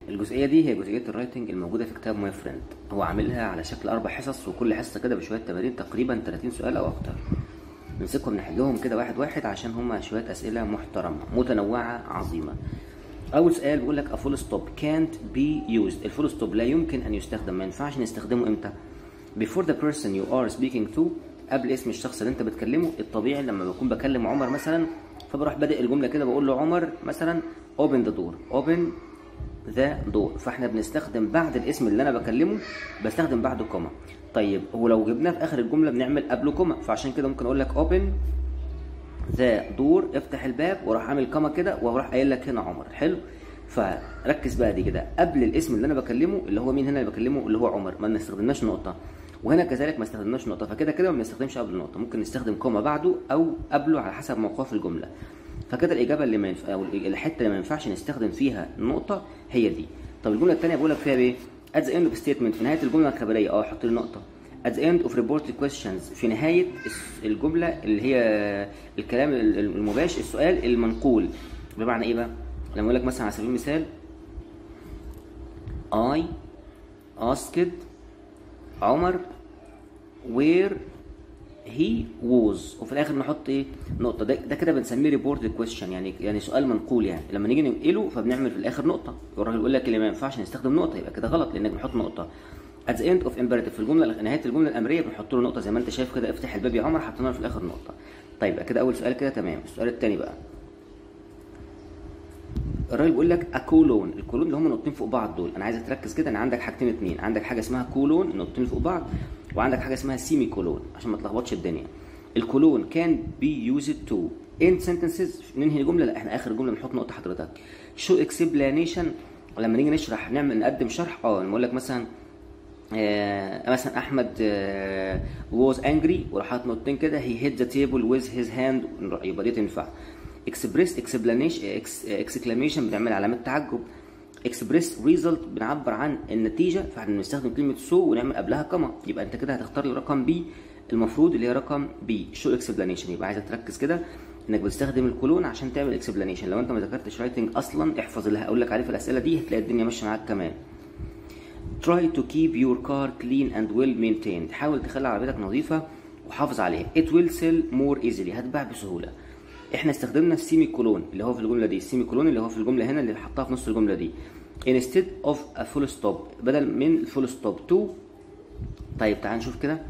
الجزئيه دي هي جزئيه الرايتنج الموجوده في كتاب ماي فريند هو عاملها على شكل اربع حصص وكل حصه كده بشويه تمارين تقريبا 30 سؤال او اكتر نمسكهم نحلهم كده واحد واحد عشان هما شويه اسئله محترمه متنوعه عظيمه اول سؤال بيقول لك فول ستوب كانت بي يوزد الفول ستوب لا يمكن ان يستخدم ما ينفعش نستخدمه امتى before the person you are speaking to قبل اسم الشخص اللي انت بتكلمه الطبيعي لما بكون بكلم عمر مثلا فبروح بادئ الجمله كده بقول له عمر مثلا open the door open ذا دور فاحنا بنستخدم بعد الاسم اللي انا بكلمه بستخدم بعده كوما طيب ولو جبناه في اخر الجمله بنعمل قبله كوما فعشان كده ممكن اقول لك اوبن ذا دور افتح الباب واروح عامل كوما كده واروح قايل لك هنا عمر حلو فركز بقى دي كده قبل الاسم اللي انا بكلمه اللي هو مين هنا اللي بكلمه اللي هو عمر ما نستخدمناش نقطه وهنا كذلك ما استخدمناش نقطه فكده كده ما بنستخدمش قبل النقطه ممكن نستخدم كوما بعده او قبله على حسب موقعه الجمله فكده الاجابه اللي ما ينفع او الحته اللي ما ينفعش نستخدم فيها النقطه هي دي طب الجمله الثانيه بقول لك فيها ايه at the end of statement في نهايه الجمله الخبريه اه حط لي نقطه at the end of reported questions في نهايه الجمله اللي هي الكلام المباشر السؤال المنقول بمعنى ايه بقى لما اقول لك مثلا على سبيل المثال I asked عمر where هي ووز وفي الاخر نحط ايه نقطه ده, ده كده بنسميه ريبورت كويشن يعني يعني سؤال منقول يعني لما نيجي ننقله فبنعمل في الاخر نقطه والراجل يقول لك اللي ما ينفعش نستخدم نقطه يبقى كده غلط لانك بنحط نقطه at the end of imperative في الجمله نهايه الجمله الامريه بنحط له نقطه زي ما انت شايف كده افتح الباب يا عمر حطينا له في الاخر نقطه طيب يبقى كده اول سؤال كده تمام السؤال الثاني بقى الراجل بيقول لك اكولون الكولون اللي هم نقطتين فوق بعض دول انا عايزك تركز كده ان عندك حاجتين اتنين عندك حاجه اسمها كولون نقطتين فوق بعض وعندك حاجه اسمها سيمي كولون عشان ما تلخبطش الدنيا الكولون كان بي يوزد تو ان سنتنسز ننهي الجمله لا احنا اخر جمله بنحط نقطه حضرتك شو اكسبلانيشن لما نيجي نشرح نعمل نقدم شرح اه نقول لك مثلا آه مثلا احمد آه was angry وراح حاطط نقطتين كده he hit the table with his hand يبقى دي تنفع express explanation exclamation بنعمل علامه تعجب اكسبريس ريزلت بنعبر عن النتيجه فاحنا بنستخدم كلمه سو ونعمل قبلها كما يبقى انت كده هتختار لي رقم بي المفروض اللي هي رقم بي شو اكسبلانيشن يبقى عايزك تركز كده انك بتستخدم الكولون عشان تعمل اكسبلانيشن لو انت ما ذاكرتش رايتنج اصلا احفظ اللي هقول لك عليه في الاسئله دي هتلاقي الدنيا ماشيه معاك كمان try to keep your car clean and well maintained حاول تخلي عربيتك نظيفه وحافظ عليها it will sell more easily هتباع بسهوله احنا استخدمنا السيمي كولون اللي هو في الجمله دي السيمي كولون اللي هو في الجمله هنا اللي حطها في نص الجمله دي instead of a full stop بدل من الفول ستوب to طيب تعال نشوف كده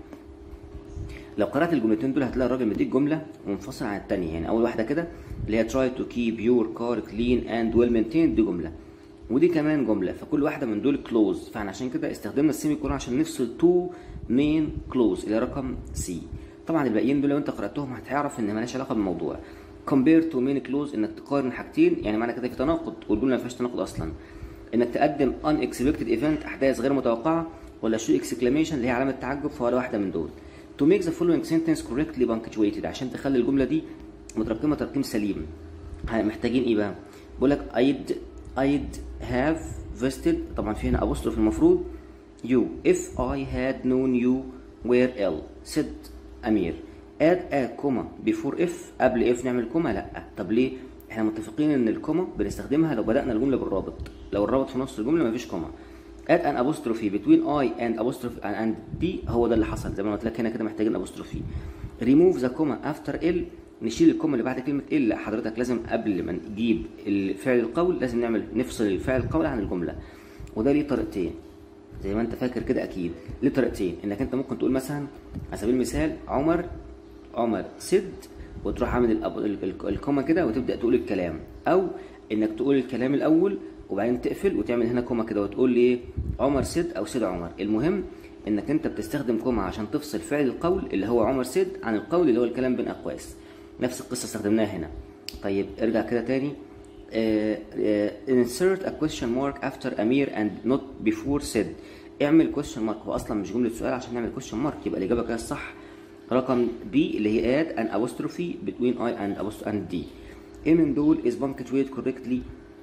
لو قرات الجملتين دول هتلاقي الراجل مديك جمله منفصله عن الثانيه يعني اول واحده كده اللي هي try to keep your car clean and well maintained دي جمله ودي كمان جمله فكل واحده من دول كلوز فاحنا عشان كده استخدمنا السيمي كولون عشان نفصل تو مين كلوز اللي هي رقم سي طبعا الباقيين دول لو انت قراتهم هتعرف ان مالهاش علاقه بالموضوع compare to main clause انك تقارن حاجتين يعني معنى كده في تناقض والجمله ما فيهاش تناقض اصلا انك تقدم unexpected event احداث غير متوقعه ولا شو exclamation اللي هي علامه تعجب في ولا واحده من دول to make the following sentence correctly punctuated عشان تخلي الجمله دي مترقمه ترقيم سليم محتاجين ايه بقى بقول لك I'd I'd have visited طبعا في هنا apostrophe المفروض you if I had known you were ill said أمير add a comma before if قبل if نعمل كوما لا طب ليه احنا متفقين ان الكوما بنستخدمها لو بدأنا الجملة بالرابط لو الرابط في نص الجملة مفيش كوما add an apostrophe between I and apostrophe and B هو ده اللي حصل زي ما قلت لك هنا كده محتاجين apostrophe remove the comma after L نشيل الكوما اللي بعد كلمة ال حضرتك لازم قبل ما نجيب الفعل القول لازم نعمل نفصل الفعل القول عن الجملة وده ليه طريقتين زي ما انت فاكر كده اكيد ليه طريقتين انك انت ممكن تقول مثلا على سبيل المثال عمر عمر سد وتروح عامل الكوما كده وتبدا تقول الكلام او انك تقول الكلام الاول وبعدين تقفل وتعمل هنا كوما كده وتقول لي عمر سد او سد عمر المهم انك انت بتستخدم كوما عشان تفصل فعل القول اللي هو عمر سد عن القول اللي هو الكلام بين اقواس نفس القصه استخدمناها هنا طيب ارجع كده تاني uh, uh, insert a question mark after Amir and not before said اعمل question mark هو اصلا مش جمله سؤال عشان نعمل question mark يبقى الاجابه كده الصح رقم B اللي هي add an apostrophe between I and apostrophe and D ايه من دول is punctuated correctly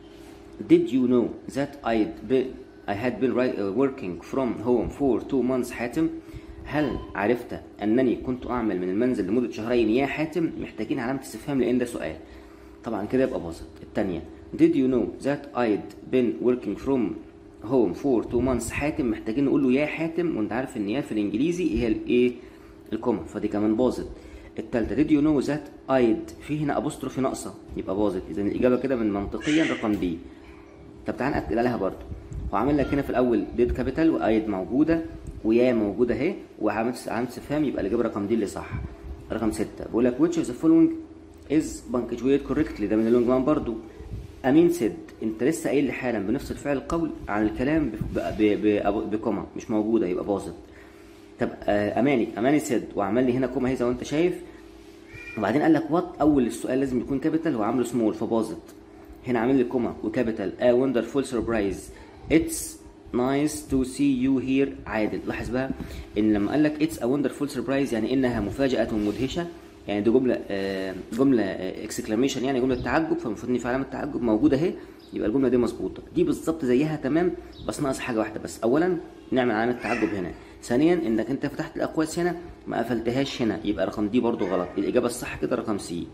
did you know that I'd been I had been right, uh, working from home for two months حاتم هل عرفت انني كنت اعمل من المنزل لمده شهرين يا حاتم محتاجين علامه استفهام لان ده سؤال طبعا كده يبقى باظت الثانيه did you know that I'd been working from home for two months حاتم محتاجين نقول له يا حاتم وانت عارف ان يا في الانجليزي هي الايه الكوما فدي كمان باظت التالتة did you know that I'd في هنا ابوستروفي ناقصة يبقى باظت اذا الاجابة كده من منطقيا رقم دي طب تعال نأكد عليها برضه هو عامل لك هنا في الاول ديد كابيتال وايد موجوده ويا موجوده اهي وعامل علامه استفهام يبقى الاجابه رقم دي اللي صح رقم ستة بقول لك which of the following is punctuated correctly ده من اللونج مان برضه امين سيد انت لسه قايل لي حالا بنفصل فعل القول عن الكلام ب- ب- ب- بكوما مش موجوده يبقى باظت طب آه، اماني اماني سيد وعمل لي هنا كوما اهي زي ما انت شايف وبعدين قال لك وات اول السؤال لازم يكون كابيتال هو عامله سمول فباظت هنا عامل لي كوما وكابيتال a wonderful surprise it's nice to see you here عادل لاحظ بقى ان لما قال لك it's a wonderful surprise يعني انها مفاجاه مدهشه يعني دي جمله آه، جمله اكسكلاميشن يعني جمله تعجب فالمفروض ان في علامه تعجب موجوده اهي يبقى الجمله دي مظبوطه دي بالظبط زيها تمام بس ناقص حاجه واحده بس اولا نعمل علامه تعجب هنا ثانيا انك انت فتحت الاقواس هنا ما قفلتهاش هنا يبقى رقم دي برضو غلط الاجابه الصح كده رقم سي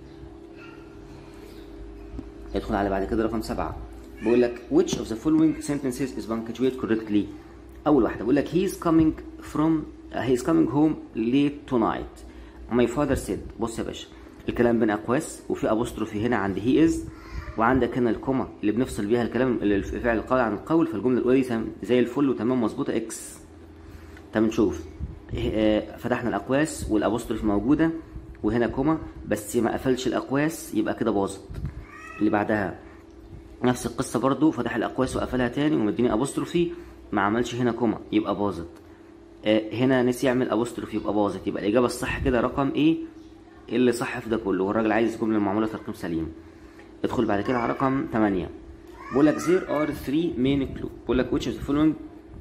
ادخل على بعد كده رقم سبعة بيقول لك which of the following sentences is punctuated correctly أول واحدة بيقول لك he is coming from uh, he is coming home late tonight my father said بص يا باشا الكلام بين أقواس وفي أبوستروفي هنا عند he is وعندك هنا الكوما اللي بنفصل بيها الكلام الفعل القول عن القول فالجملة الأولى دي تم- زي الفل وتمام مظبوطة اكس طب نشوف آه، فتحنا الاقواس والابوستروف موجوده وهنا كوما بس ما قفلش الاقواس يبقى كده باظت اللي بعدها نفس القصه برضو فتح الاقواس وقفلها تاني ومديني ابوستروفي ما عملش هنا كوما يبقى باظت آه، هنا نسي يعمل ابوستروفي يبقى باظت يبقى الاجابه الصح كده رقم ايه اللي صح في ده كله والراجل عايز جمله معموله ترقيم سليم ادخل بعد كده على رقم 8 بقول لك there are three main clues بقول لك which of the following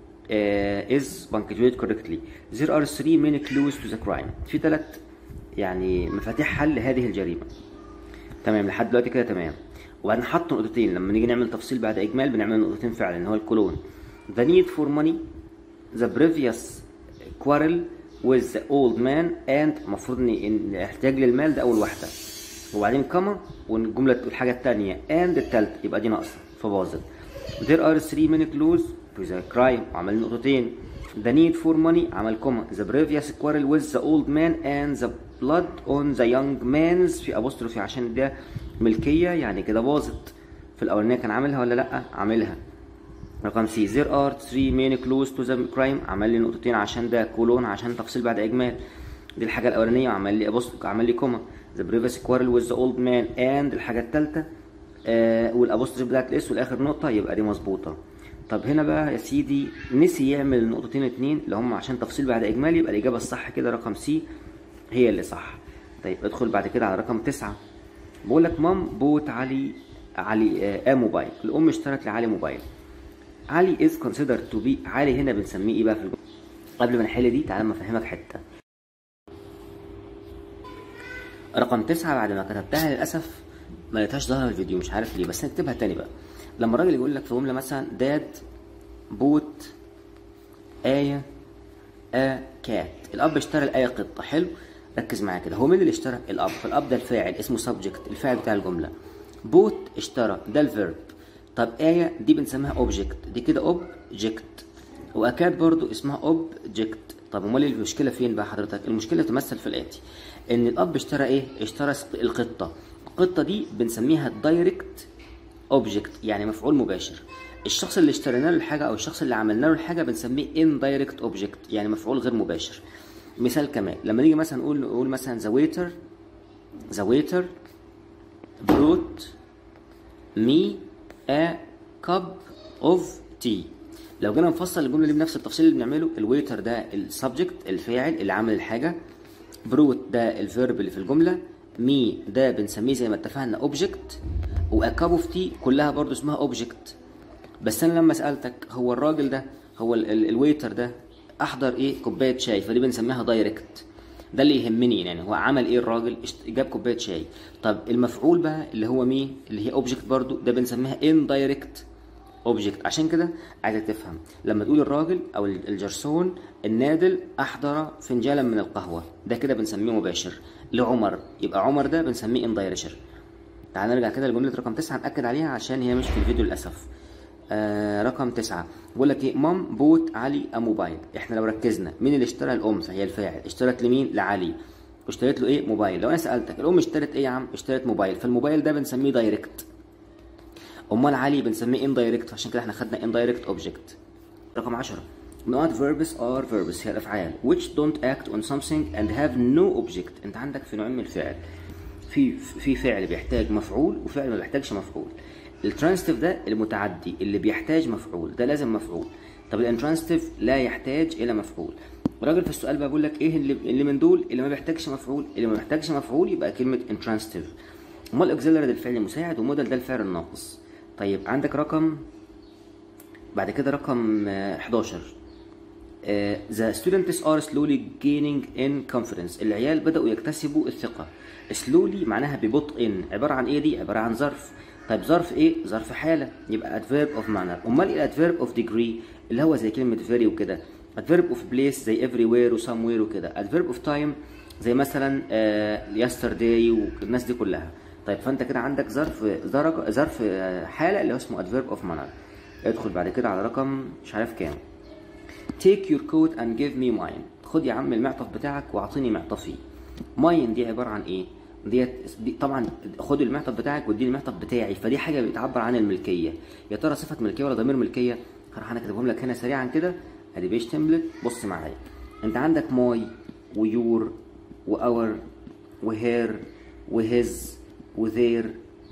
uh, is punctuated correctly there are three main clues to the crime في ثلاث يعني مفاتيح حل هذه الجريمه تمام لحد دلوقتي كده تمام وبعدين حط نقطتين لما نيجي نعمل تفصيل بعد اجمال بنعمل نقطتين فعلا اللي هو الكولون the need for money the previous quarrel with the old man and المفروض ان إن الاحتياج للمال ده اول واحده وبعدين كما والجمله الحاجه الثانيه and الثالثه يبقى دي ناقصه فباظت there are three main clues to the crime عمل نقطتين the need for money عمل كوما the previous quarrel with the old man and the blood on the young man's في apostrophe عشان ده ملكيه يعني كده باظت في الاولانيه كان عاملها ولا لا عاملها رقم سي there are three main clues to the crime عمل لي نقطتين عشان ده كولون عشان تفصيل بعد اجمال دي الحاجه الاولانيه وعمل لي أبص... عمل لي كوما the previous quarrel with the old man and الحاجه الثالثه آه والابوستروف بتاعت الاس والاخر نقطه يبقى دي مظبوطه طب هنا بقى يا سيدي نسي يعمل النقطتين اتنين اللي هم عشان تفصيل بعد اجمال يبقى الاجابه الصح كده رقم سي هي اللي صح طيب ادخل بعد كده على رقم تسعة بقول لك مام بوت علي علي آه موبايل الام اشترت لعلي موبايل علي از considered تو بي علي هنا بنسميه ايه بقى في الجمله قبل ما نحل دي تعالى ما افهمك حته رقم تسعة بعد ما كتبتها للأسف ما لقيتهاش ظاهرة في الفيديو مش عارف ليه بس نكتبها تاني بقى لما الراجل يقول لك في جملة مثلا داد بوت آية آ كات الأب اشترى الآية قطة حلو ركز معايا كده هو مين اللي اشترى الأب فالأب ده الفاعل اسمه سبجكت الفاعل بتاع الجملة بوت اشترى ده الفيرب طب آية دي بنسميها اوبجكت دي كده اوبجكت وأكاد برضو اسمها اوبجكت طب امال المشكله فين بقى حضرتك المشكله تمثل في الاتي ان الاب اشترى ايه اشترى القطه القطه دي بنسميها دايركت اوبجكت يعني مفعول مباشر الشخص اللي اشترينا له الحاجه او الشخص اللي عملنا له الحاجه بنسميه اندايركت اوبجكت يعني مفعول غير مباشر مثال كمان لما نيجي مثلا نقول نقول مثلا ذا ويتر ذا ويتر brought me a cup of tea لو جينا نفصل الجمله دي بنفس التفصيل اللي بنعمله الويتر ده السبجكت الفاعل اللي عامل الحاجه بروت ده الفيرب اللي في الجمله مي ده بنسميه زي ما اتفقنا اوبجكت واكاب اوف تي كلها برضو اسمها اوبجكت بس انا لما سالتك هو الراجل ده هو الويتر ده احضر ايه كوبايه شاي فدي بنسميها دايركت ده اللي يهمني يعني هو عمل ايه الراجل جاب كوبايه شاي طب المفعول بقى اللي هو مين اللي هي اوبجكت برضو ده بنسميها اندايركت اوبجكت عشان كده عايزك تفهم لما تقول الراجل او الجرسون النادل احضر فنجالا من القهوه ده كده بنسميه مباشر لعمر يبقى عمر ده بنسميه اندايرشر تعال نرجع كده لجمله رقم تسعة ناكد عليها عشان هي مش في الفيديو للاسف آه رقم تسعة بقول لك ايه مام بوت علي موبايل احنا لو ركزنا مين اللي اشترى الام فهي الفاعل اشترت لمين لعلي واشتريت له ايه موبايل لو انا سالتك الام اشترت ايه يا عم اشترت موبايل فالموبايل ده بنسميه دايركت امال علي بنسميه اندايركت عشان كده احنا خدنا اندايركت اوبجكت رقم 10 not verbs are verbs هي الافعال which don't act on something and have no object انت عندك في نوعين من الفعل في في فعل بيحتاج مفعول وفعل ما بيحتاجش مفعول الترانستيف ده المتعدي اللي بيحتاج مفعول ده لازم مفعول طب الانترانستيف لا يحتاج الى مفعول الراجل في السؤال بقى بيقول لك ايه اللي, اللي من دول اللي ما بيحتاجش مفعول اللي ما بيحتاجش مفعول يبقى كلمه intransitive امال الاكسلري ده الفعل المساعد وموديل ده الفعل الناقص طيب عندك رقم بعد كده رقم آه، 11 آه، the students are slowly gaining in confidence العيال بدأوا يكتسبوا الثقة slowly معناها ببطء عبارة عن ايه دي عبارة عن ظرف طيب ظرف ايه ظرف حالة يبقى adverb of manner امال ايه adverb of degree اللي هو زي كلمة very وكده adverb of place زي everywhere و somewhere وكده adverb of time زي مثلا آه، yesterday والناس دي كلها طيب فانت كده عندك ظرف درجة ظرف آه، حالة اللي هو اسمه adverb of manner ادخل بعد كده على رقم مش عارف كام take your coat and give me mine خد يا عم المعطف بتاعك واعطيني معطفي mine دي عباره عن ايه ديت دي طبعا خد المعطف بتاعك واديني المعطف بتاعي فدي حاجه بتعبر عن الملكيه يا ترى صفه ملكيه ولا ضمير ملكيه هروح انا كاتبهم لك هنا سريعا كده ادي بيج تمبلت بص معايا انت عندك ماي ويور واور وهير وهز وذير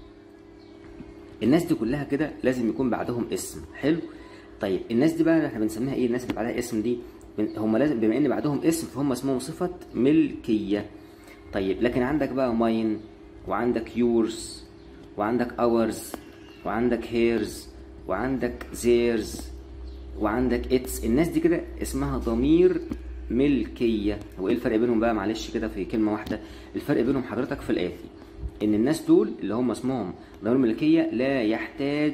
الناس دي كلها كده لازم يكون بعدهم اسم حلو طيب الناس دي بقى احنا بنسميها ايه الناس اللي بعدها اسم دي بن- هم لازم بما ان بعدهم اسم فهم اسمهم صفه ملكيه طيب لكن عندك بقى ماين وعندك يورز وعندك اورز وعندك هيرز وعندك زيرز وعندك اتس الناس دي كده اسمها ضمير ملكيه هو ايه الفرق بينهم بقى معلش كده في كلمه واحده الفرق بينهم حضرتك في الاتي ان الناس دول اللي هم اسمهم ضمير ملكيه لا يحتاج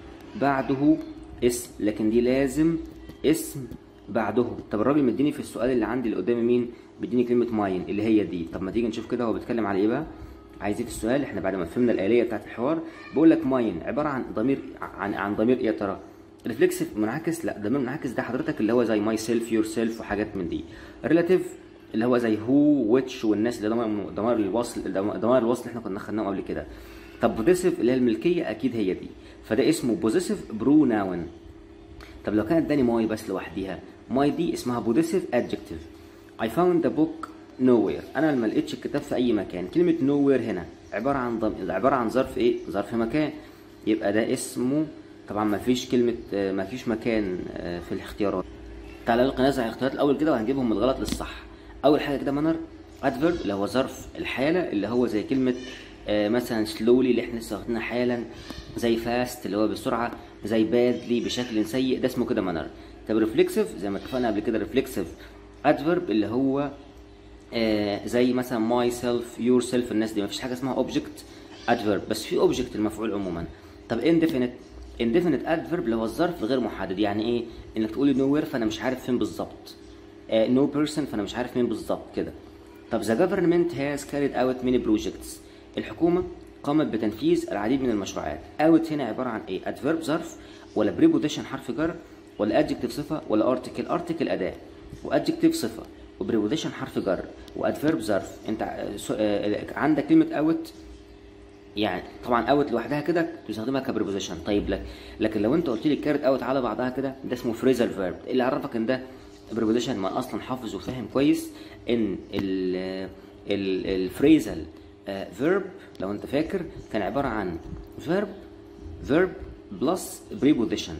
بعده اسم لكن دي لازم اسم بعده طب الراجل مديني في السؤال اللي عندي اللي قدامي مين بيديني كلمه ماين اللي هي دي طب ما تيجي نشوف كده هو بيتكلم على ايه بقى عايز ايه في السؤال احنا بعد ما فهمنا الآلية بتاعت الحوار بقول لك ماين عبارة عن ضمير عن عن ضمير ايه يا ترى ريفلكسيف منعكس لا ضمير منعكس ده حضرتك اللي هو زي ماي سيلف يور سيلف وحاجات من دي ريلاتيف اللي هو زي هو ويتش والناس اللي ضمائر ضمائر الوصل ضمائر الوصل اللي احنا كنا خدناهم قبل كده طب بوزيسيف اللي هي الملكيه اكيد هي دي فده اسمه بوزيسيف بروناون طب لو كانت اداني ماي بس لوحديها ماي دي اسمها بوزيسيف ادجكتيف I found the book nowhere انا ما لقيتش الكتاب في اي مكان كلمه nowhere هنا عباره عن ضم... عباره عن ظرف ايه ظرف مكان يبقى ده اسمه طبعا ما فيش كلمه آه، ما فيش مكان آه، في الاختيارات تعالى نلقي نزع الاختيارات الاول كده وهنجيبهم من الغلط للصح اول حاجه كده مانر ادفيرب اللي هو ظرف الحاله اللي هو زي كلمه آه، مثلا سلولي اللي احنا لسه واخدينها حالا زي فاست اللي هو بسرعه زي بادلي بشكل سيء ده اسمه كده مانر طب ريفلكسيف زي ما اتفقنا قبل كده ريفلكسيف ادفيرب اللي هو آه، زي مثلا ماي سيلف يور سيلف الناس دي مفيش حاجه اسمها اوبجكت ادفيرب بس في اوبجكت المفعول عموما طب انديفينيت انديفينيت ادفيرب اللي هو الظرف الغير محدد يعني ايه انك تقولي نو وير فانا مش عارف فين بالظبط نو بيرسون فانا مش عارف مين بالظبط كده طب the government has carried out many projects الحكومه قامت بتنفيذ العديد من المشروعات اوت هنا عباره عن ايه adverb ظرف ولا بريبوزيشن حرف جر ولا adjective صفه ولا ارتكل ارتكل اداه وادجكتيف صفه وبريبوزيشن حرف جر وادفيرب ظرف انت آه، سو- آه، عندك كلمه اوت يعني طبعا اوت لوحدها كده تستخدمها كبريبوزيشن طيب لك لكن لو انت قلت لي كارت اوت على بعضها كده ده اسمه فريزر فيرب ايه اللي عرفك ان ده بريبوزيشن ما اصلا حافظ وفاهم كويس ان ال الفريزال فيرب لو انت فاكر كان عباره عن فيرب فيرب بلس بريبوزيشن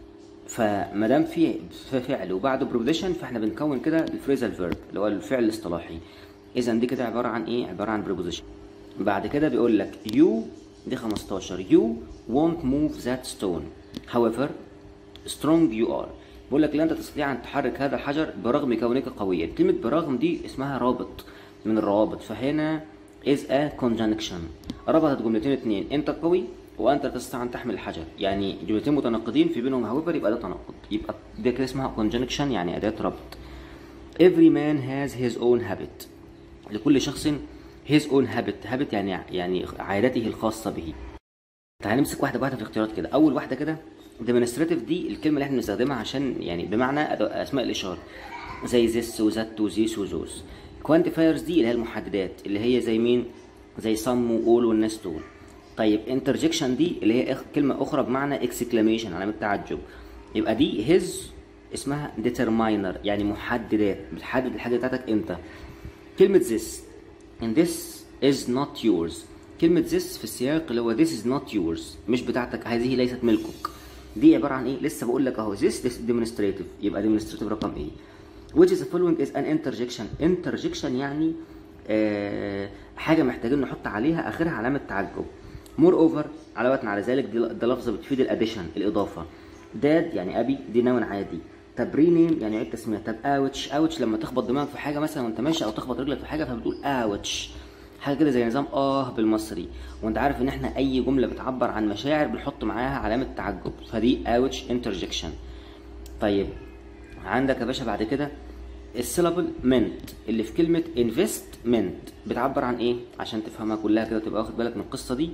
فما دام في في فعل وبعده بريبوزيشن فاحنا بنكون كده الفريزال فيرب اللي هو الفعل الاصطلاحي اذا دي كده عباره عن ايه عباره عن بريبوزيشن بعد كده بيقول لك you دي 15 you won't move that stone however strong you are بيقول لك لا انت تستطيع ان تحرك هذا الحجر برغم كونك قويا كلمه برغم دي اسمها رابط من الروابط فهنا is a conjunction ربطت جملتين اتنين انت قوي وانت لا تستطيع ان تحمل الحجر يعني جملتين متناقضين في بينهم however يبقى ده تناقض يبقى ده كده اسمها conjunction يعني اداه ربط every man has his own habit لكل شخص his own habit habit يعني يعني عادته الخاصة به تعال نمسك واحدة واحدة في الاختيارات كده أول واحدة كده demonstrative دي الكلمة اللي احنا بنستخدمها عشان يعني بمعنى أدو- أسماء الإشارة زي this وذات وذيس وذوز quantifiers دي اللي هي المحددات اللي هي زي مين زي some وall والناس دول طيب interjection دي اللي هي إخ- كلمة أخرى بمعنى exclamation علامة تعجب يبقى دي his اسمها determiner يعني محددات بتحدد الحاجة بتاعتك امتى كلمة this and this is not yours كلمة this في السياق اللي هو this is not yours مش بتاعتك هذه ليست ملكك دي عبارة عن ايه لسه بقول لك اهو this is demonstrative يبقى demonstrative رقم ايه which is the following is an interjection interjection يعني آه حاجة محتاجين نحط عليها اخرها علامة تعجب مور اوفر علاوة على ذلك دي ده لفظة بتفيد الاديشن الاضافة داد يعني ابي دي نون عادي طب رينيم يعني عيد تسميه طب اوتش اوتش لما تخبط دماغك في حاجه مثلا وانت ماشي او تخبط رجلك في حاجه فبتقول اوتش حاجه كده زي نظام اه بالمصري وانت عارف ان احنا اي جمله بتعبر عن مشاعر بنحط معاها علامه تعجب فدي اوتش انترجكشن طيب عندك يا باشا بعد كده السيلابل منت اللي في كلمه انفستمنت بتعبر عن ايه عشان تفهمها كلها كده تبقى واخد بالك من القصه دي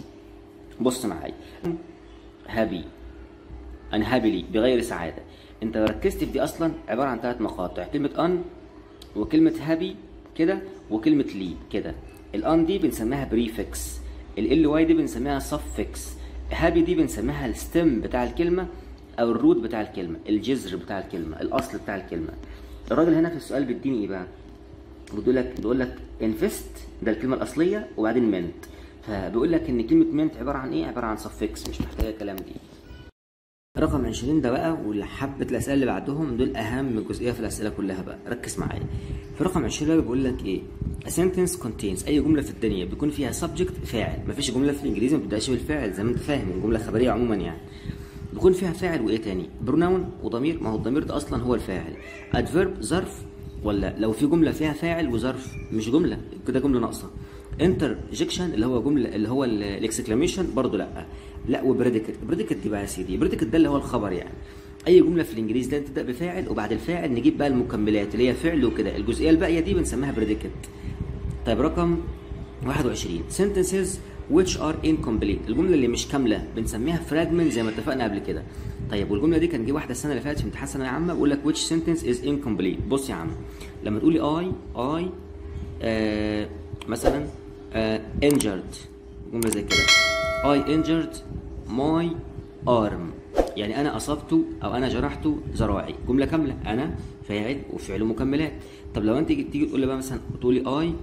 بص معايا هابي unhappily بغير سعادة انت لو ركزت في دي اصلا عبارة عن ثلاث مقاطع كلمة ان وكلمة هابي كده وكلمة لي كده الان دي بنسميها بريفكس ال واي دي بنسميها suffix هابي دي بنسميها الستم بتاع الكلمة او الروت بتاع الكلمة الجذر بتاع الكلمة الاصل بتاع الكلمة الراجل هنا في السؤال بيديني ايه بقى بيقول لك بيقول لك انفست ده الكلمة الأصلية وبعدين منت فبيقول لك إن كلمة منت عبارة عن إيه؟ عبارة عن suffix مش محتاجة كلام دي رقم 20 ده بقى وحبة الأسئلة اللي بعدهم دول أهم جزئية في الأسئلة كلها بقى ركز معايا في رقم 20 بقى بيقول لك إيه A sentence contains أي جملة في الدنيا بيكون فيها subject فاعل مفيش جملة في الإنجليزي ما بتبدأش بالفاعل زي ما أنت فاهم الجملة خبرية عموما يعني بيكون فيها فاعل وإيه تاني بروناون وضمير ما هو الضمير ده أصلا هو الفاعل adverb ظرف ولا لو في جملة فيها فاعل وظرف مش جملة كده جملة ناقصة انترجكشن اللي هو جمله اللي هو الاكسكلاميشن برضه لا لا وبريديكت بريديكت دي بقى يا سيدي بريديكت ده اللي هو الخبر يعني اي جمله في الانجليزي ده تبدا بفاعل وبعد الفاعل نجيب بقى المكملات اللي هي فعل وكده الجزئيه الباقيه دي بنسميها بريديكت طيب رقم 21 sentences which are incomplete الجمله اللي مش كامله بنسميها fragment زي ما اتفقنا قبل كده طيب والجمله دي كان جه واحده السنه اللي فاتت في امتحان ثانويه عامه بيقول لك which sentence is incomplete بص يا عم لما تقولي اي اي آه مثلا آه injured جمله زي كده I injured my arm يعني انا اصبت او انا جرحت ذراعي جمله كامله انا فاعل وفعل مكملات طب لو انت تيجي تقول لي بقى مثلا تقولي اي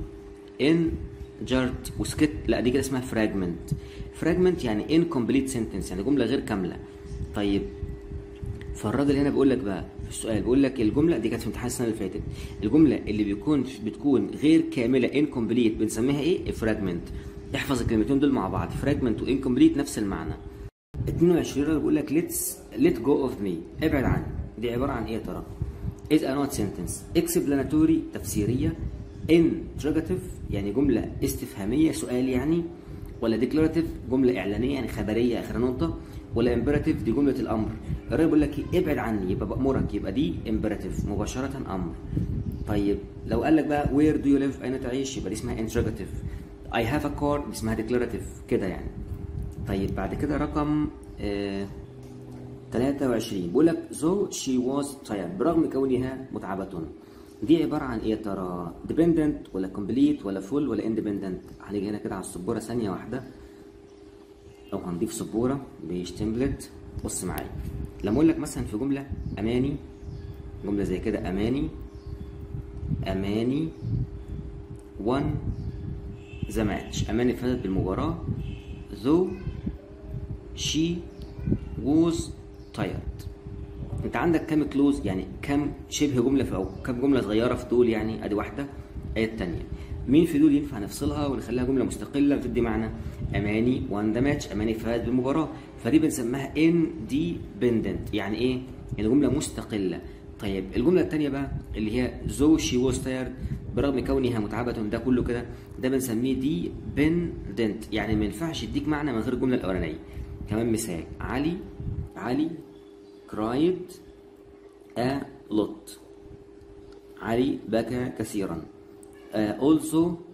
injured وسكت لا دي كده اسمها fragment fragment يعني incomplete sentence يعني جمله غير كامله طيب فالراجل هنا بيقول لك بقى في السؤال بيقول لك الجمله دي كانت في امتحان السنه اللي فاتت الجمله اللي بيكون بتكون غير كامله incomplete بنسميها ايه fragment احفظ الكلمتين دول مع بعض fragment و incomplete نفس المعنى 22 راجل بيقول لك let's let go of me ابعد عني دي عباره عن ايه يا ترى is a not sentence explanatory تفسيريه interrogative يعني جمله استفهاميه سؤال يعني ولا declarative جمله اعلانيه يعني خبريه اخر نقطه ولا imperative دي جمله الامر الراجل بيقول لك إيه؟ ابعد عني يبقى بامرك يبقى دي imperative مباشره امر طيب لو قال لك بقى where do you live اين تعيش يبقى دي اسمها interrogative I have a car دي اسمها declarative كده يعني طيب بعد كده رقم آه 23 بيقول لك though she was tired برغم كونها متعبة دي عبارة عن ايه يا ترى dependent ولا complete ولا full ولا independent هنيجي هنا كده على السبورة ثانية واحدة أو هنضيف سبورة بشتمبلت بص معايا لما أقول لك مثلا في جملة أماني جملة زي كده أماني أماني won the match أماني فازت بالمباراة though she was tired انت عندك كام كلوز يعني كام شبه جمله في او كام جمله صغيره في دول يعني ادي واحده ادي الثانيه مين في دول ينفع نفصلها ونخليها جمله مستقله وتدي معنى اماني وان ذا ماتش اماني فاز بالمباراه فدي بنسميها انديبندنت يعني ايه يعني جمله مستقله طيب الجمله الثانيه بقى اللي هي زو شي ووز تايرد برغم كونها متعبه ده كله كده ده بنسميه دي بندنت يعني ما ينفعش يديك معنى من غير الجمله الاولانيه كمان مثال علي علي cried a lot علي بكى كثيرا uh, also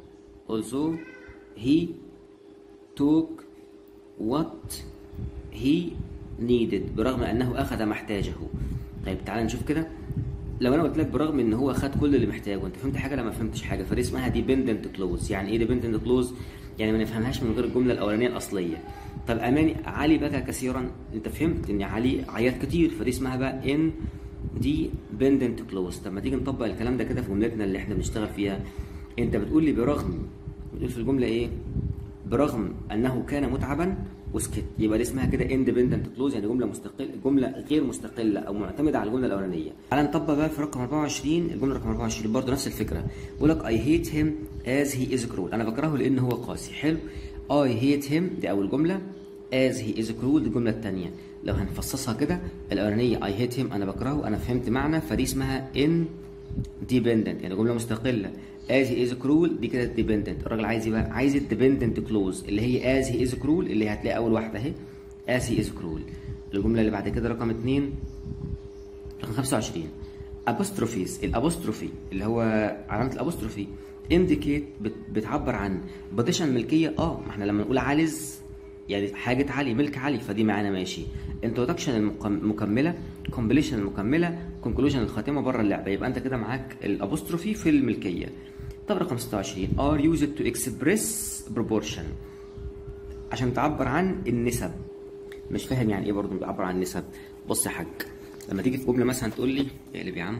also he took what he needed برغم انه اخذ ما احتاجه طيب تعال نشوف كده لو انا قلت لك برغم ان هو خد كل اللي محتاجه انت فهمت حاجه لا ما فهمتش حاجه فدي اسمها dependent clause يعني ايه dependent clause يعني ما نفهمهاش من غير الجمله الاولانيه الاصليه طب اماني علي بكى كثيرا انت فهمت ان علي عيط كتير فدي اسمها بقى ان دي بندنت كلوز طب ما تيجي نطبق الكلام ده كده في جملتنا اللي احنا بنشتغل فيها انت بتقول لي برغم بتقول في الجمله ايه برغم انه كان متعبا وسكت يبقى دي اسمها كده اندبندنت كلوز يعني جمله مستقله جمله غير مستقله او معتمده على الجمله الاولانيه تعال نطبق بقى في رقم 24 الجمله رقم 24 برضه نفس الفكره بيقول لك اي هيت هيم از هي از كرول انا بكرهه لان هو قاسي حلو اي هيت هيم دي اول جمله از هي از كرول دي الجمله الثانيه لو هنفصصها كده الاولانيه اي هيت هيم انا بكرهه انا فهمت معنى فدي اسمها ان ديبندنت يعني جمله مستقله as he is cruel دي كده dependent الراجل عايز ايه بقى عايز الديبندنت كلوز اللي هي as he is cruel اللي هتلاقي اول واحده اهي as he is cruel الجمله اللي بعد كده رقم 2 رقم 25 apostrophes الابوستروفي اللي هو علامه الابوستروفي indicate بت- بتعبر عن بوزيشن ملكيه اه ما احنا لما نقول علز يعني حاجه علي ملك علي فدي معانا ماشي انترودكشن المكمله كومبليشن المكمله كونكلوجن الخاتمه بره اللعبه يبقى انت كده معاك الابوستروفي في الملكيه طب رقم 26 are used to express proportion عشان تعبر عن النسب مش فاهم يعني ايه برضه بيعبر عن النسب بص يا حاج لما تيجي في جمله مثلا تقول لي اقلب يا عم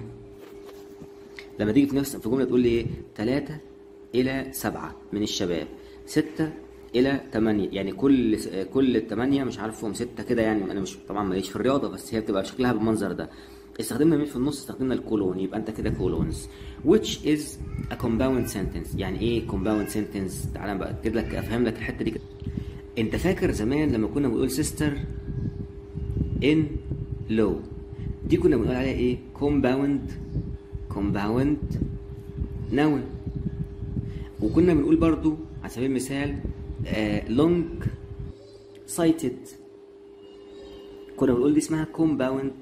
لما تيجي في نفس في جمله تقول لي ايه 3 الى 7 من الشباب 6 الى 8 يعني كل كل الثمانيه مش عارفهم 6 كده يعني انا مش طبعا ماليش في الرياضه بس هي بتبقى شكلها بالمنظر ده استخدمنا مين في النص استخدمنا الكولون يبقى انت كده كولونز which is a compound sentence يعني ايه compound sentence تعالى بقى اكد لك افهم لك الحته دي كده انت فاكر زمان لما كنا بنقول sister in low دي كنا بنقول عليها ايه compound compound noun وكنا بنقول برضو على سبيل المثال آه long sighted كنا بنقول دي اسمها compound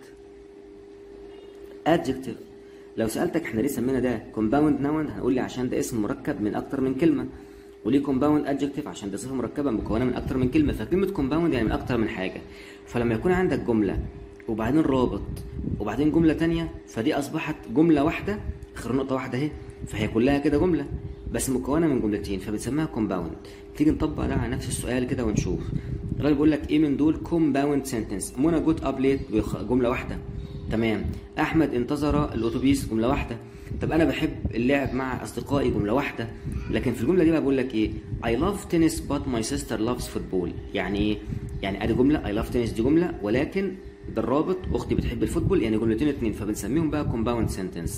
adjective لو سألتك احنا ليه سمينا ده compound noun هنقول لي عشان ده اسم مركب من أكتر من كلمة وليه compound adjective عشان ده صفة مركبة مكونة من أكتر من كلمة فكلمة compound يعني من أكتر من حاجة فلما يكون عندك جملة وبعدين رابط وبعدين جملة تانية فدي أصبحت جملة واحدة آخر نقطة واحدة أهي فهي كلها كده جملة بس مكونة من جملتين فبنسميها compound تيجي نطبق ده على نفس السؤال كده ونشوف الراجل بيقول لك ايه من دول compound sentence منى جوت اب ليت جملة واحدة تمام احمد انتظر الاتوبيس جمله واحده طب انا بحب اللعب مع اصدقائي جمله واحده لكن في الجمله دي بقى بقول لك ايه I love tennis but my sister loves football يعني ايه يعني ادي جمله I love tennis دي جمله ولكن ده الرابط اختي بتحب الفوتبول يعني جملتين اتنين فبنسميهم بقى compound sentence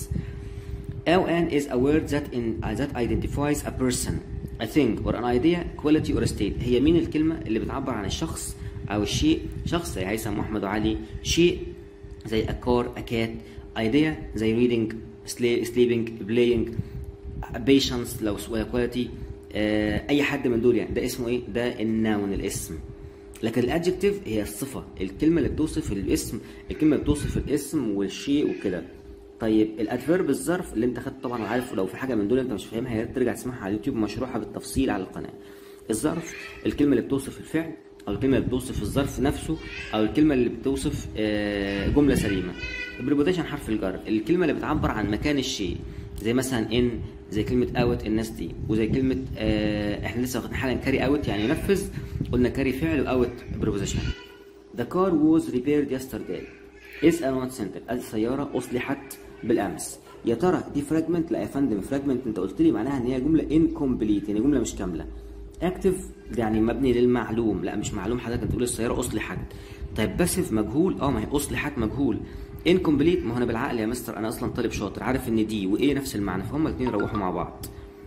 أو an is a word that in uh, that identifies a person a thing or an idea quality or state هي مين الكلمة اللي بتعبر عن الشخص أو الشيء شخص زي هيثم وأحمد وعلي شيء زي a car a cat idea زي reading sla- sleeping playing patience لو quality آه، أي حد من دول يعني ده اسمه إيه؟ ده النون الاسم لكن الادجكتيف هي الصفة الكلمة اللي بتوصف الاسم الكلمة اللي بتوصف الاسم والشيء وكده طيب الادفيرب الظرف اللي انت خدت طبعا عارف لو في حاجه من دول انت مش فاهمها يا ريت ترجع تسمعها على اليوتيوب مشروحه بالتفصيل على القناه الظرف الكلمه اللي بتوصف الفعل او الكلمه اللي بتوصف الظرف نفسه او الكلمه اللي بتوصف آه، جمله سليمه البريبوتيشن حرف الجر الكلمه اللي بتعبر عن مكان الشيء زي مثلا ان زي كلمه اوت الناس دي وزي كلمه آه احنا لسه واخدين حالا كاري اوت يعني ينفذ قلنا كاري فعل واوت بريبوزيشن The car was repaired yesterday. is a not center. السيارة أصلحت بالأمس. يا ترى دي فراجمنت؟ لا يا فندم فراجمنت أنت قلت لي معناها إن هي جملة incomplete يعني جملة مش كاملة. active ده يعني مبني للمعلوم، لا مش معلوم حضرتك أنت بتقول السيارة أصلحت. طيب باسف مجهول؟ أه ما هي أصلحت مجهول. incomplete ما هو أنا بالعقل يا مستر أنا أصلا طالب شاطر عارف إن دي وإيه نفس المعنى فهم الاتنين يروحوا مع بعض.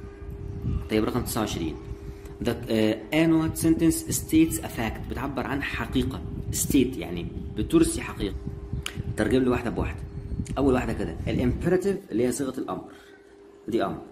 طيب رقم 29 The uh, annual sentence states a fact بتعبر عن حقيقة state يعني بترسي حقيقة ترجم لي واحدة بواحدة أول واحدة كده الامبيراتيف اللي هي صيغة الأمر دي أمر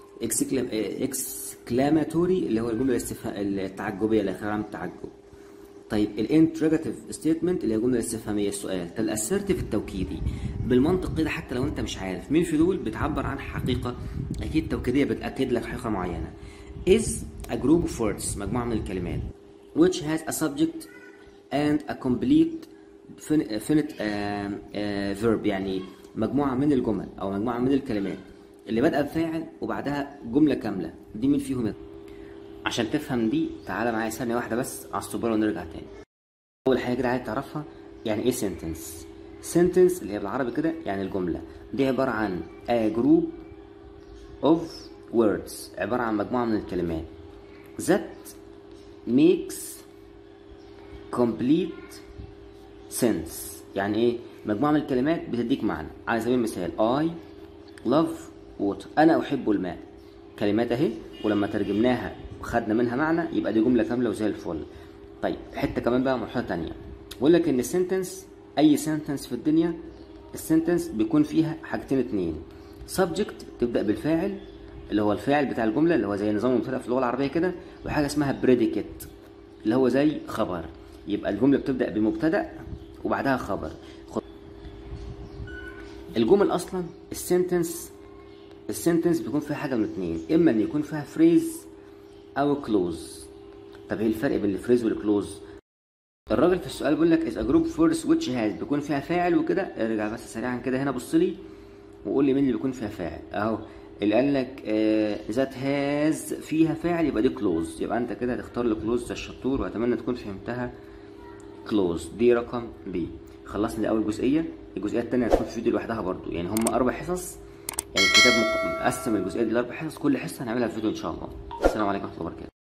exclamatory اللي هو الجملة الاستفهام التعجبية اللي آخرها علامة التعجب طيب الانتروجاتيف ستيتمنت اللي هي الجمله الاستفهاميه السؤال طب الاسرتيف التوكيدي بالمنطق كده حتى لو انت مش عارف مين في دول بتعبر عن حقيقه اكيد توكيديه بتاكد لك حقيقه معينه is a group of words مجموعة من الكلمات which has a subject and a complete fin- finite uh, uh, verb يعني مجموعة من الجمل أو مجموعة من الكلمات اللي بادئة بفاعل وبعدها جملة كاملة دي مين فيهم يا- عشان تفهم دي تعالى معايا ثانية واحدة بس على السبورة ونرجع تاني أول حاجة كده عايز تعرفها يعني إيه sentence sentence اللي هي بالعربي كده يعني الجملة دي عبارة عن a group of words عبارة عن مجموعة من الكلمات that makes complete sense يعني ايه مجموعة من الكلمات بتديك معنى على سبيل المثال I love water أنا أحب الماء كلمات أهي ولما ترجمناها وخدنا منها معنى يبقى دي جملة كاملة وزي الفل طيب حتة كمان بقى مرحلة تانية بقول لك إن السنتنس أي سنتنس في الدنيا السنتنس بيكون فيها حاجتين اتنين subject تبدأ بالفاعل اللي هو الفاعل بتاع الجملة اللي هو زي نظام المبتدأ في اللغة العربية كده وحاجة اسمها predicate اللي هو زي خبر يبقى الجملة بتبدأ بمبتدأ وبعدها خبر خد- الجمل أصلا السنتنس السنتنس بيكون فيها حاجة من اتنين إما إن يكون فيها فريز أو كلوز طب إيه الفرق بين الفريز والكلوز؟ الراجل في السؤال بيقول لك is a group first which has بيكون فيها فاعل وكده ارجع بس سريعا كده هنا بص لي وقول لي مين اللي بيكون فيها فاعل اهو اللي قال لك ذات هاز فيها فاعل يبقى دي كلوز يبقى انت كده هتختار الكلوز زي الشطور واتمنى تكون فهمتها كلوز دي رقم بي خلصنا اول جزئيه الجزئيه الثانيه هتكون في فيديو لوحدها برضو يعني هم اربع حصص يعني الكتاب مق- مقسم الجزئيه دي لاربع حصص كل حصه هنعملها في فيديو ان شاء الله السلام عليكم ورحمه الله وبركاته